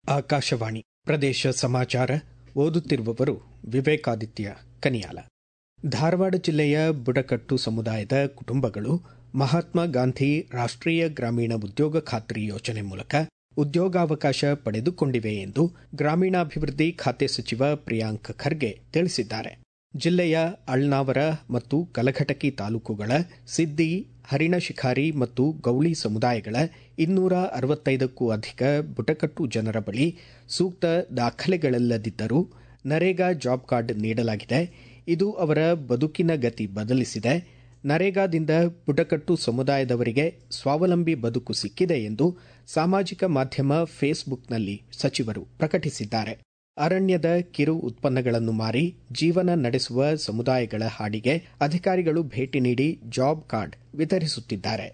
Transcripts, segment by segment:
ಆಕಾಶವಾಣಿ ಪ್ರದೇಶ ಸಮಾಚಾರ ಓದುತ್ತಿರುವವರು ವಿವೇಕಾದಿತ್ಯ ಕನಿಯಾಲ ಧಾರವಾಡ ಜಿಲ್ಲೆಯ ಬುಡಕಟ್ಟು ಸಮುದಾಯದ ಕುಟುಂಬಗಳು ಮಹಾತ್ಮ ಗಾಂಧಿ ರಾಷ್ಟ್ರೀಯ ಗ್ರಾಮೀಣ ಉದ್ಯೋಗ ಖಾತ್ರಿ ಯೋಜನೆ ಮೂಲಕ ಉದ್ಯೋಗಾವಕಾಶ ಪಡೆದುಕೊಂಡಿವೆ ಎಂದು ಗ್ರಾಮೀಣಾಭಿವೃದ್ಧಿ ಖಾತೆ ಸಚಿವ ಪ್ರಿಯಾಂಕ್ ಖರ್ಗೆ ತಿಳಿಸಿದ್ದಾರೆ ಜಿಲ್ಲೆಯ ಅಳ್ನಾವರ ಮತ್ತು ಕಲಘಟಕಿ ತಾಲೂಕುಗಳ ಸಿದ್ದಿ ಹರಿಣಶಿಖಾರಿ ಮತ್ತು ಗೌಳಿ ಸಮುದಾಯಗಳ ಇನ್ನೂರ ಅರವತ್ತೈದಕ್ಕೂ ಅಧಿಕ ಬುಡಕಟ್ಟು ಜನರ ಬಳಿ ಸೂಕ್ತ ದಾಖಲೆಗಳಿಲ್ಲದಿದ್ದರೂ ನರೇಗಾ ಜಾಬ್ ಕಾರ್ಡ್ ನೀಡಲಾಗಿದೆ ಇದು ಅವರ ಬದುಕಿನ ಗತಿ ಬದಲಿಸಿದೆ ನರೇಗಾದಿಂದ ಬುಡಕಟ್ಟು ಸಮುದಾಯದವರಿಗೆ ಸ್ವಾವಲಂಬಿ ಬದುಕು ಸಿಕ್ಕಿದೆ ಎಂದು ಸಾಮಾಜಿಕ ಮಾಧ್ಯಮ ಫೇಸ್ಬುಕ್ನಲ್ಲಿ ಸಚಿವರು ಪ್ರಕಟಿಸಿದ್ದಾರೆ ಅರಣ್ಯದ ಕಿರು ಉತ್ಪನ್ನಗಳನ್ನು ಮಾರಿ ಜೀವನ ನಡೆಸುವ ಸಮುದಾಯಗಳ ಹಾಡಿಗೆ ಅಧಿಕಾರಿಗಳು ಭೇಟಿ ನೀಡಿ ಜಾಬ್ ಕಾರ್ಡ್ ವಿತರಿಸುತ್ತಿದ್ದಾರೆ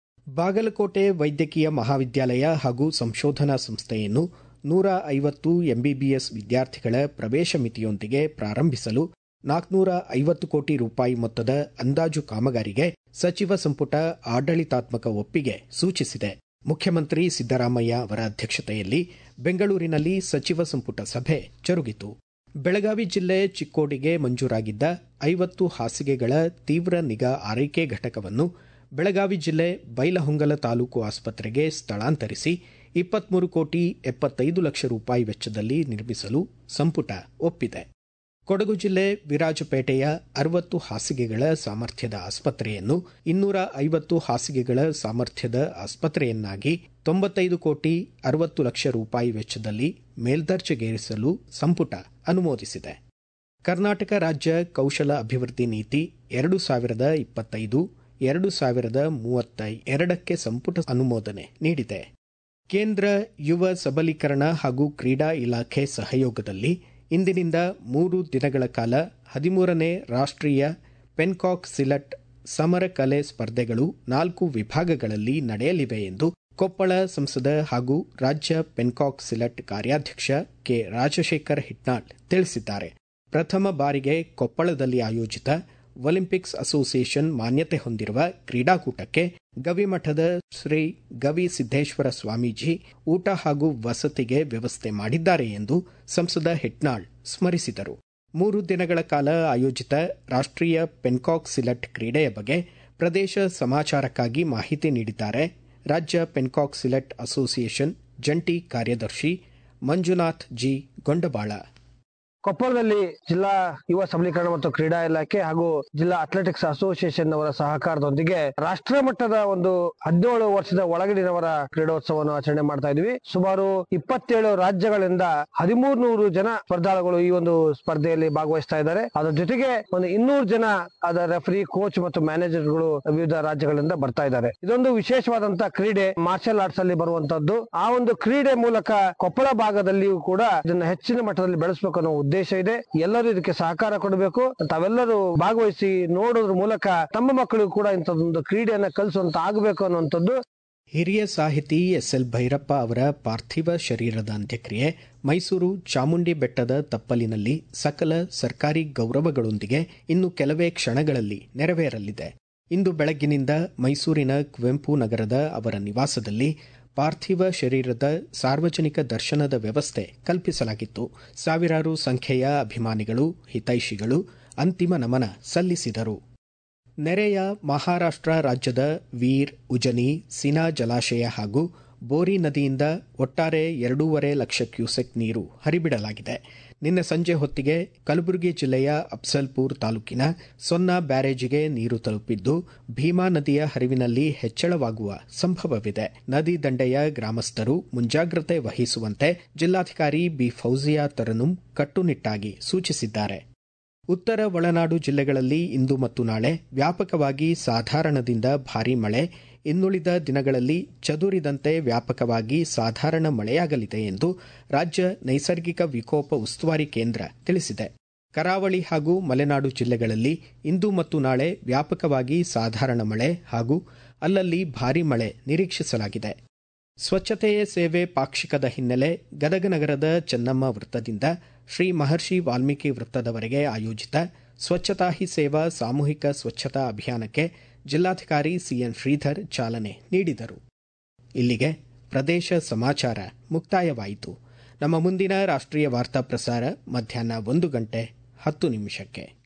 ಬಾಗಲಕೋಟೆ ವೈದ್ಯಕೀಯ ಮಹಾವಿದ್ಯಾಲಯ ಹಾಗೂ ಸಂಶೋಧನಾ ಸಂಸ್ಥೆಯನ್ನು ನೂರ ಐವತ್ತು ಎಂಬಿಬಿಎಸ್ ವಿದ್ಯಾರ್ಥಿಗಳ ಪ್ರವೇಶ ಮಿತಿಯೊಂದಿಗೆ ಪ್ರಾರಂಭಿಸಲು ನಾಲ್ಕುನೂರ ಐವತ್ತು ಕೋಟಿ ರೂಪಾಯಿ ಮೊತ್ತದ ಅಂದಾಜು ಕಾಮಗಾರಿಗೆ ಸಚಿವ ಸಂಪುಟ ಆಡಳಿತಾತ್ಮಕ ಒಪ್ಪಿಗೆ ಸೂಚಿಸಿದೆ ಮುಖ್ಯಮಂತ್ರಿ ಸಿದ್ದರಾಮಯ್ಯ ಅವರ ಅಧ್ಯಕ್ಷತೆಯಲ್ಲಿ ಬೆಂಗಳೂರಿನಲ್ಲಿ ಸಚಿವ ಸಂಪುಟ ಸಭೆ ಜರುಗಿತು ಬೆಳಗಾವಿ ಜಿಲ್ಲೆ ಚಿಕ್ಕೋಡಿಗೆ ಮಂಜೂರಾಗಿದ್ದ ಐವತ್ತು ಹಾಸಿಗೆಗಳ ತೀವ್ರ ನಿಗಾ ಆರೈಕೆ ಘಟಕವನ್ನು ಬೆಳಗಾವಿ ಜಿಲ್ಲೆ ಬೈಲಹೊಂಗಲ ತಾಲೂಕು ಆಸ್ಪತ್ರೆಗೆ ಸ್ಥಳಾಂತರಿಸಿ ಇಪ್ಪತ್ಮೂರು ಕೋಟಿ ಎಪ್ಪತ್ತೈದು ಲಕ್ಷ ರೂಪಾಯಿ ವೆಚ್ಚದಲ್ಲಿ ನಿರ್ಮಿಸಲು ಸಂಪುಟ ಒಪ್ಪಿದೆ ಕೊಡಗು ಜಿಲ್ಲೆ ವಿರಾಜಪೇಟೆಯ ಅರವತ್ತು ಹಾಸಿಗೆಗಳ ಸಾಮರ್ಥ್ಯದ ಆಸ್ಪತ್ರೆಯನ್ನು ಇನ್ನೂರ ಐವತ್ತು ಹಾಸಿಗೆಗಳ ಸಾಮರ್ಥ್ಯದ ಆಸ್ಪತ್ರೆಯನ್ನಾಗಿ ತೊಂಬತ್ತೈದು ಕೋಟಿ ಅರವತ್ತು ಲಕ್ಷ ರೂಪಾಯಿ ವೆಚ್ಚದಲ್ಲಿ ಮೇಲ್ದರ್ಜೆಗೇರಿಸಲು ಸಂಪುಟ ಅನುಮೋದಿಸಿದೆ ಕರ್ನಾಟಕ ರಾಜ್ಯ ಕೌಶಲ ಅಭಿವೃದ್ಧಿ ನೀತಿ ಎರಡು ಸಾವಿರದ ಇಪ್ಪತ್ತೈದು ಎರಡು ಸಾವಿರದ ಮೂವತ್ತ ಎರಡಕ್ಕೆ ಸಂಪುಟ ಅನುಮೋದನೆ ನೀಡಿದೆ ಕೇಂದ್ರ ಯುವ ಸಬಲೀಕರಣ ಹಾಗೂ ಕ್ರೀಡಾ ಇಲಾಖೆ ಸಹಯೋಗದಲ್ಲಿ ಇಂದಿನಿಂದ ಮೂರು ದಿನಗಳ ಕಾಲ ಹದಿಮೂರನೇ ರಾಷ್ಟ್ರೀಯ ಪೆನ್ಕಾಕ್ ಸಿಲಟ್ ಸಮರ ಕಲೆ ಸ್ಪರ್ಧೆಗಳು ನಾಲ್ಕು ವಿಭಾಗಗಳಲ್ಲಿ ನಡೆಯಲಿವೆ ಎಂದು ಕೊಪ್ಪಳ ಸಂಸದ ಹಾಗೂ ರಾಜ್ಯ ಪೆನ್ಕಾಕ್ ಸಿಲಟ್ ಕಾರ್ಯಾಧ್ಯಕ್ಷ ಕೆ ರಾಜಶೇಖರ್ ಹಿಟ್ನಾಳ್ ತಿಳಿಸಿದ್ದಾರೆ ಪ್ರಥಮ ಬಾರಿಗೆ ಕೊಪ್ಪಳದಲ್ಲಿ ಆಯೋಜಿತ ಒಲಿಂಪಿಕ್ಸ್ ಅಸೋಸಿಯೇಷನ್ ಮಾನ್ಯತೆ ಹೊಂದಿರುವ ಕ್ರೀಡಾಕೂಟಕ್ಕೆ ಗವಿಮಠದ ಶ್ರೀ ಗವಿ ಸಿದ್ದೇಶ್ವರ ಸ್ವಾಮೀಜಿ ಊಟ ಹಾಗೂ ವಸತಿಗೆ ವ್ಯವಸ್ಥೆ ಮಾಡಿದ್ದಾರೆ ಎಂದು ಸಂಸದ ಹೆಟ್ನಾಳ್ ಸ್ಮರಿಸಿದರು ಮೂರು ದಿನಗಳ ಕಾಲ ಆಯೋಜಿತ ರಾಷ್ಟ್ರೀಯ ಪೆನ್ಕಾಕ್ ಸಿಲಟ್ ಕ್ರೀಡೆಯ ಬಗ್ಗೆ ಪ್ರದೇಶ ಸಮಾಚಾರಕ್ಕಾಗಿ ಮಾಹಿತಿ ನೀಡಿದ್ದಾರೆ ರಾಜ್ಯ ಪೆನ್ಕಾಕ್ ಸಿಲಟ್ ಅಸೋಸಿಯೇಷನ್ ಜಂಟಿ ಕಾರ್ಯದರ್ಶಿ ಮಂಜುನಾಥ್ ಜಿ ಗೊಂಡಬಾಳ ಕೊಪ್ಪಳದಲ್ಲಿ ಜಿಲ್ಲಾ ಯುವ ಸಬಲೀಕರಣ ಮತ್ತು ಕ್ರೀಡಾ ಇಲಾಖೆ ಹಾಗೂ ಜಿಲ್ಲಾ ಅಥ್ಲೆಟಿಕ್ಸ್ ಅಸೋಸಿಯೇಷನ್ ಅವರ ಸಹಕಾರದೊಂದಿಗೆ ರಾಷ್ಟ್ರ ಮಟ್ಟದ ಒಂದು ಹದಿನೇಳು ವರ್ಷದ ಒಳಗಡಿನವರ ಕ್ರೀಡೋತ್ಸವವನ್ನು ಆಚರಣೆ ಮಾಡ್ತಾ ಇದ್ವಿ ಸುಮಾರು ಇಪ್ಪತ್ತೇಳು ರಾಜ್ಯಗಳಿಂದ ಹದಿಮೂರು ನೂರು ಜನ ಸ್ಪರ್ಧಾಳುಗಳು ಈ ಒಂದು ಸ್ಪರ್ಧೆಯಲ್ಲಿ ಭಾಗವಹಿಸ್ತಾ ಇದ್ದಾರೆ ಅದರ ಜೊತೆಗೆ ಒಂದು ಇನ್ನೂರು ಜನ ಅದರ ರೆಫರಿ ಕೋಚ್ ಮತ್ತು ಮ್ಯಾನೇಜರ್ಗಳು ವಿವಿಧ ರಾಜ್ಯಗಳಿಂದ ಬರ್ತಾ ಇದ್ದಾರೆ ಇದೊಂದು ವಿಶೇಷವಾದಂತಹ ಕ್ರೀಡೆ ಮಾರ್ಷಲ್ ಆರ್ಟ್ಸ್ ಅಲ್ಲಿ ಬರುವಂತದ್ದು ಆ ಒಂದು ಕ್ರೀಡೆ ಮೂಲಕ ಕೊಪ್ಪಳ ಭಾಗದಲ್ಲಿಯೂ ಕೂಡ ಇದನ್ನ ಹೆಚ್ಚಿನ ಮಟ್ಟದಲ್ಲಿ ಬೆಳೆಸಬೇಕು ಅನ್ನೋ ಉದ್ದೇಶ ಇದೆ ಎಲ್ಲರೂ ಇದಕ್ಕೆ ಸಹಕಾರ ಕೊಡಬೇಕು ತಾವೆಲ್ಲರೂ ಭಾಗವಹಿಸಿ ನೋಡೋದ್ರ ಮೂಲಕ ತಮ್ಮ ಮಕ್ಕಳಿಗೂ ಕೂಡ ಇಂಥದ್ದೊಂದು ಕ್ರೀಡೆಯನ್ನ ಕಲಿಸುವಂತ ಆಗಬೇಕು ಅನ್ನುವಂಥದ್ದು ಹಿರಿಯ ಸಾಹಿತಿ ಎಸ್ಎಲ್ ಭೈರಪ್ಪ ಅವರ ಪಾರ್ಥಿವ ಶರೀರದ ಅಂತ್ಯಕ್ರಿಯೆ ಮೈಸೂರು ಚಾಮುಂಡಿ ಬೆಟ್ಟದ ತಪ್ಪಲಿನಲ್ಲಿ ಸಕಲ ಸರ್ಕಾರಿ ಗೌರವಗಳೊಂದಿಗೆ ಇನ್ನು ಕೆಲವೇ ಕ್ಷಣಗಳಲ್ಲಿ ನೆರವೇರಲಿದೆ ಇಂದು ಬೆಳಗ್ಗಿನಿಂದ ಮೈಸೂರಿನ ಕುವೆಂಪು ನಗರದ ಅವರ ನಿವಾಸದಲ್ಲಿ ಪಾರ್ಥಿವ ಶರೀರದ ಸಾರ್ವಜನಿಕ ದರ್ಶನದ ವ್ಯವಸ್ಥೆ ಕಲ್ಪಿಸಲಾಗಿತ್ತು ಸಾವಿರಾರು ಸಂಖ್ಯೆಯ ಅಭಿಮಾನಿಗಳು ಹಿತೈಷಿಗಳು ಅಂತಿಮ ನಮನ ಸಲ್ಲಿಸಿದರು ನೆರೆಯ ಮಹಾರಾಷ್ಟ್ರ ರಾಜ್ಯದ ವೀರ್ ಉಜನಿ ಸಿನಾ ಜಲಾಶಯ ಹಾಗೂ ಬೋರಿ ನದಿಯಿಂದ ಒಟ್ಟಾರೆ ಎರಡೂವರೆ ಲಕ್ಷ ಕ್ಯೂಸೆಕ್ ನೀರು ಹರಿಬಿಡಲಾಗಿದೆ ನಿನ್ನೆ ಸಂಜೆ ಹೊತ್ತಿಗೆ ಕಲಬುರಗಿ ಜಿಲ್ಲೆಯ ಅಫ್ಸಲ್ಪುರ್ ತಾಲೂಕಿನ ಸೊನ್ನ ಬ್ಯಾರೇಜಿಗೆ ನೀರು ತಲುಪಿದ್ದು ಭೀಮಾ ನದಿಯ ಹರಿವಿನಲ್ಲಿ ಹೆಚ್ಚಳವಾಗುವ ಸಂಭವವಿದೆ ನದಿ ದಂಡೆಯ ಗ್ರಾಮಸ್ಥರು ಮುಂಜಾಗ್ರತೆ ವಹಿಸುವಂತೆ ಜಿಲ್ಲಾಧಿಕಾರಿ ಬಿ ಫೌಜಿಯಾ ತರನುಂ ಕಟ್ಟುನಿಟ್ಟಾಗಿ ಸೂಚಿಸಿದ್ದಾರೆ ಉತ್ತರ ಒಳನಾಡು ಜಿಲ್ಲೆಗಳಲ್ಲಿ ಇಂದು ಮತ್ತು ನಾಳೆ ವ್ಯಾಪಕವಾಗಿ ಸಾಧಾರಣದಿಂದ ಭಾರೀ ಮಳೆ ಇನ್ನುಳಿದ ದಿನಗಳಲ್ಲಿ ಚದುರಿದಂತೆ ವ್ಯಾಪಕವಾಗಿ ಸಾಧಾರಣ ಮಳೆಯಾಗಲಿದೆ ಎಂದು ರಾಜ್ಯ ನೈಸರ್ಗಿಕ ವಿಕೋಪ ಉಸ್ತುವಾರಿ ಕೇಂದ್ರ ತಿಳಿಸಿದೆ ಕರಾವಳಿ ಹಾಗೂ ಮಲೆನಾಡು ಜಿಲ್ಲೆಗಳಲ್ಲಿ ಇಂದು ಮತ್ತು ನಾಳೆ ವ್ಯಾಪಕವಾಗಿ ಸಾಧಾರಣ ಮಳೆ ಹಾಗೂ ಅಲ್ಲಲ್ಲಿ ಭಾರೀ ಮಳೆ ನಿರೀಕ್ಷಿಸಲಾಗಿದೆ ಸ್ವಚ್ಛತೆಯೇ ಸೇವೆ ಪಾಕ್ಷಿಕದ ಹಿನ್ನೆಲೆ ಗದಗ ನಗರದ ಚೆನ್ನಮ್ಮ ವೃತ್ತದಿಂದ ಶ್ರೀ ಮಹರ್ಷಿ ವಾಲ್ಮೀಕಿ ವೃತ್ತದವರೆಗೆ ಆಯೋಜಿತ ಸ್ವಚ್ಛತಾ ಹಿ ಸೇವಾ ಸಾಮೂಹಿಕ ಸ್ವಚ್ಛತಾ ಅಭಿಯಾನಕ್ಕೆ ಜಿಲ್ಲಾಧಿಕಾರಿ ಸಿಎನ್ ಶ್ರೀಧರ್ ಚಾಲನೆ ನೀಡಿದರು ಇಲ್ಲಿಗೆ ಪ್ರದೇಶ ಸಮಾಚಾರ ಮುಕ್ತಾಯವಾಯಿತು ನಮ್ಮ ಮುಂದಿನ ರಾಷ್ಟ್ರೀಯ ವಾರ್ತಾ ಪ್ರಸಾರ ಮಧ್ಯಾಹ್ನ ಒಂದು ಗಂಟೆ ಹತ್ತು ನಿಮಿಷಕ್ಕೆ